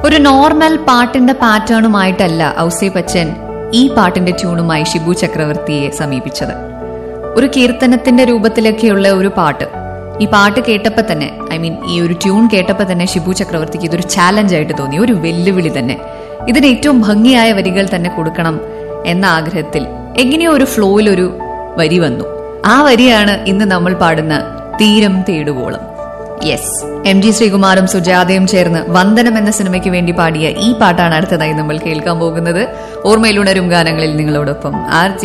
ഒരു നോർമൽ പാട്ടിന്റെ പാറ്റേണുമായിട്ടല്ല ഔസേ ബച്ചൻ ഈ പാട്ടിന്റെ ട്യൂണുമായി ഷിബു ചക്രവർത്തിയെ സമീപിച്ചത് ഒരു കീർത്തനത്തിന്റെ രൂപത്തിലൊക്കെയുള്ള ഒരു പാട്ട് ഈ പാട്ട് കേട്ടപ്പോൾ തന്നെ ഐ മീൻ ഈ ഒരു ട്യൂൺ കേട്ടപ്പോൾ തന്നെ ഷിബു ചക്രവർത്തിക്ക് ഇതൊരു ചാലഞ്ച് ആയിട്ട് തോന്നി ഒരു വെല്ലുവിളി തന്നെ ഇതിന് ഏറ്റവും ഭംഗിയായ വരികൾ തന്നെ കൊടുക്കണം എന്ന ആഗ്രഹത്തിൽ എങ്ങനെയോ ഒരു ഫ്ലോയിൽ ഒരു വരി വന്നു ആ വരിയാണ് ഇന്ന് നമ്മൾ പാടുന്ന തീരം തേടുവോളം യെസ് എം ജി ശ്രീകുമാറും സുജാതയും ചേർന്ന് വന്ദനം എന്ന സിനിമയ്ക്ക് വേണ്ടി പാടിയ ഈ പാട്ടാണ് അടുത്തതായി നമ്മൾ കേൾക്കാൻ പോകുന്നത് ഓർമ്മയിലുണരും ഗാനങ്ങളിൽ നിങ്ങളോടൊപ്പം ആർ